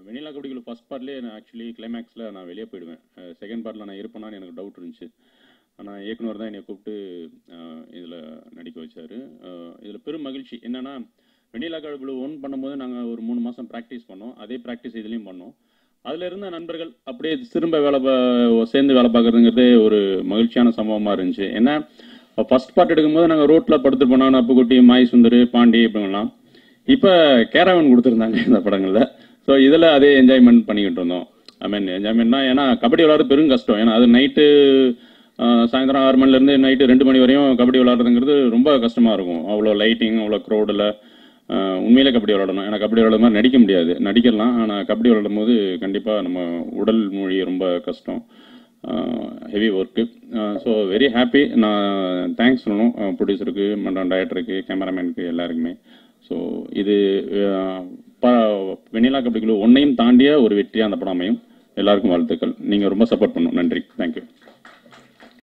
வெண்ணிலா கபடிக்குள்ள first பார்ட்லேயே நான் actually கிளைமேக்ஸில் நான் வெளியே போயிடுவேன் செகண்ட் பார்ட்டில் நான் இருப்பேனான்னு எனக்கு டவுட் இருந்துச்சு ஆனால் இயக்குனர் தான் என்னை கூப்பிட்டு இதில் நடிக்க வச்சார் இதில் பெரும் மகிழ்ச்சி என்னன்னா வெண்ணிலா கபடி ஒன் பண்ணும்போது நாங்கள் ஒரு மூணு மாதம் ப்ராக்டிஸ் பண்ணோம் அதே ப்ராக்டிஸ் இதுலேயும் பண்ணோம் அதில் இருந்த நண்பர்கள் அப்படியே திரும்ப வேலை பா- சேர்ந்து வேலை பார்க்குறதுங்கிறது ஒரு மகிழ்ச்சியான சம்பவமாக இருந்துச்சு ஏன்னா ஃபர்ஸ்ட் பார்ட் எடுக்கும்போது நாங்கள் ரோட்டில் படுத்து போனோம் அப்புக்குட்டி மாய் சுந்தர் பாண்டி இப்படிலாம் இப்போ கேரவன் கொடுத்துருந்தாங்க இந்த படங்களில் ஸோ இதில் அதே என்ஜாய்மெண்ட் பண்ணிக்கிட்டு இருந்தோம் ஐ மீன் என்ஜாய்மெண்ட்னா ஏன்னா கபடி விளாட்றது பெரும் கஷ்டம் ஏன்னா அது நைட்டு சாயந்தரம் ஆறு மணிலேருந்து நைட்டு ரெண்டு மணி வரையும் கபடி விளாட்றதுங்கிறது ரொம்ப கஷ்டமாக இருக்கும் அவ்வளோ லைட்டிங் அவ்வளோ க்ரௌடில் உண்மையிலே கபடி விளாடணும் ஏன்னா கபடி விளாட மாதிரி நடிக்க முடியாது நடிக்கலாம் ஆனால் கபடி விளாடும் போது கண்டிப்பாக நம்ம உடல் மொழி ரொம்ப கஷ்டம் heavy work so very happy நான் தேங்க்ஸ் சொல்லணும் ப்ரொடியூசருக்கு மற்றும் டைரக்டருக்கு கேமராமேனுக்கு எல்லாருக்குமே ஸோ இது அஹ், ப- வெண்ணிலா கபடிக்குழு ஒன்னையும் தாண்டிய ஒரு வெற்றியாக அந்த படம் அமையும் எல்லாருக்கும் வாழ்த்துக்கள் நீங்கள் ரொம்ப சப்போர்ட் பண்ணணும் நன்றி தேங்க்யூ